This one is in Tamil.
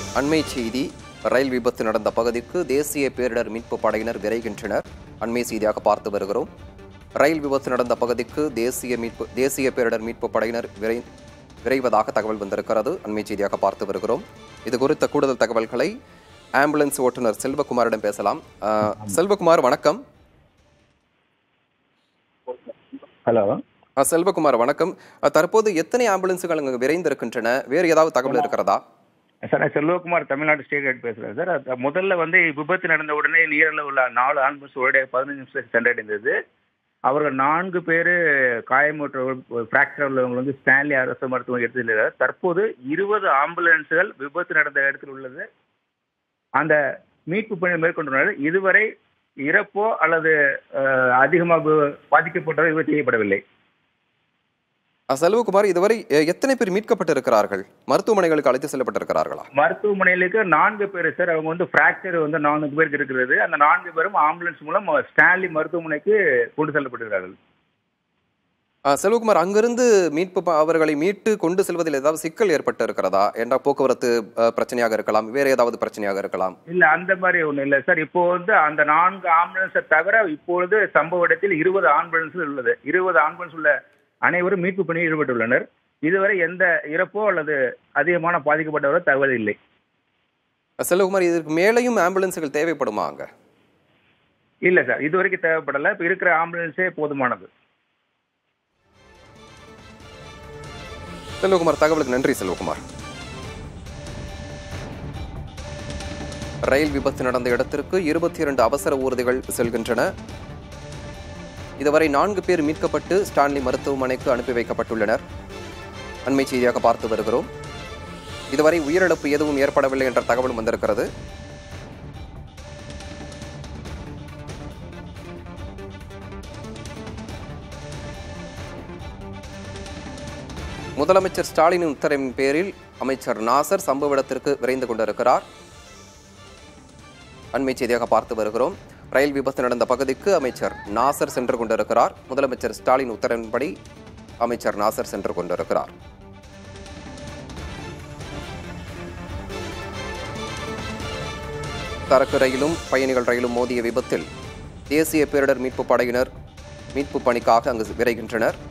அண்மை செய்தி ரயில் விபத்து நடந்த பகுதிக்கு தேசிய பேரிடர் மீட்பு படையினர் விரைகின்றனர் அண்மை செய்தியாக பார்த்து வருகிறோம் ரயில் விபத்து நடந்த பகுதிக்கு தேசிய மீட்பு தேசிய பேரிடர் மீட்பு படையினர் விரை விரைவதாக தகவல் வந்திருக்கிறது அண்மை செய்தியாக பார்த்து வருகிறோம் இது குறித்த கூடுதல் தகவல்களை ஆம்புலன்ஸ் ஓட்டுநர் செல்வகுமாரிடம் பேசலாம் அஹ், செல்வகுமார் வணக்கம் ஹலோ அஹ், செல்வகுமார் வணக்கம் அஹ், தற்போது எத்தனை ஆம்புலன்ஸுகள் அங்கு விரைந்திருக்கின்றன வேறு ஏதாவது தகவல் இருக்கிறதா சார் நான் செல்வகுமார் தமிழ்நாடு ஸ்டேட் ஹெட் பேசுகிறேன் சார் அது முதல்ல வந்து விபத்து நடந்த உடனே நீரில் உள்ள நாலு ஆம்புலன்ஸ் ஒரே பதினஞ்சு நிமிஷம் சென்றடைந்தது அவர்கள் நான்கு பேர் காயமுற்றவர்கள் ஃப்ராக்சர் உள்ளவங்க வந்து ஸ்டான்லி அரசு மருத்துவம் எடுத்துள்ள தற்போது இருபது ஆம்புலன்ஸுகள் விபத்து நடந்த இடத்தில் உள்ளது அந்த மீட்பு பணி மேற்கொண்டுள்ளனர் இதுவரை இறப்போ அல்லது அஹ், அதிகமாக பாதிக்கப்பட்டதோ இதுவரை செய்யப்படவில்லை அஹ், செல்வகுமார் இதுவரை அஹ், எத்தனை பேர் மீட்கப்பட்டிருக்கிறார்கள் மருத்துவமனைகளுக்கு அழைத்து செல்லப்பட்டிருக்கிறார்களா மருத்துவமனையிலுக்கு நான்கு பேர் சார் அவங்க வந்து ஃப்ராக்சர் வந்து நான்கு பேருக்கு இருக்கிறது அந்த நான்கு பேரும் ஆம்புலன்ஸ் மூலம் ஸ்டான்லி மருத்துவமனைக்கு கொண்டு செல்லப்படுகிறார்கள் அஹ், செல்வகுமார் அங்கிருந்து மீட்பு ப- அவர்களை மீட்டு கொண்டு செல்வதில் ஏதாவது சிக்கல் ஏற்பட்டு இருக்கிறதா என்ற போக்குவரத்து அஹ், பிரச்சனையாக இருக்கலாம் வேறு ஏதாவது பிரச்சனையாக இருக்கலாம் இல்ல அந்த மாதிரி ஒண்ணும் இல்ல சார் இப்போ வந்து அந்த நான்கு ஆம்புலன்ஸை தவிர இப்பொழுது சம்பவ இடத்தில் இருபது ஆம்புலன்ஸ் உள்ளது இருபது ஆம்புலன்ஸ் உள்ள அனைவரும் மீட்பு பணியில் ஈடுபட்டுள்ளனர் இதுவரை எந்த இறப்போ அல்லது அதிகமான பாதிக்கப்பட்டவரோ தகவல் இல்லை அஹ், செல்வகுமார் இதற்கு மேலேயும் ஆம்புலன்ஸுகள் தேவைப்படுமா அங்க இல்ல சார் இதுவரைக்கும் தேவைப்படல இப்ப இருக்கிற ஆம்புலன்ஸே போதுமானது செல்வகுமார் தகவலுக்கு நன்றி செல்வகுமார் ரயில் விபத்து நடந்த இடத்திற்கு இருபத்தி இரண்டு அவசர ஊர்திகள் செல்கின்றன இதுவரை நான்கு பேர் மீட்கப்பட்டு ஸ்டான்லி மருத்துவமனைக்கு அனுப்பி வைக்கப்பட்டுள்ளனர் அண்மை செய்தியாக பார்த்து வருகிறோம் இதுவரை உயிரிழப்பு எதுவும் ஏற்படவில்லை என்ற தகவலும் வந்திருக்கிறது முதலமைச்சர் ஸ்டாலினின் உத்தரவின் பேரில் அமைச்சர் நாசர் சம்பவ இடத்திற்கு விரைந்து கொண்டிருக்கிறார் அண்மை செய்தியாக பார்த்து வருகிறோம் ரயில் விபத்து நடந்த பகுதிக்கு அமைச்சர் நாசர் சென்று கொண்டிருக்கிறார் முதலமைச்சர் ஸ்டாலின் உத்தரவின்படி அமைச்சர் நாசர் சென்று கொண்டிருக்கிறார் சரக்கு ரயிலும் பயணிகள் ரயிலும் மோதிய விபத்தில் தேசிய பேரிடர் மீட்பு படையினர் மீட்பு பணிக்காக அங்கு விரைகின்றனர்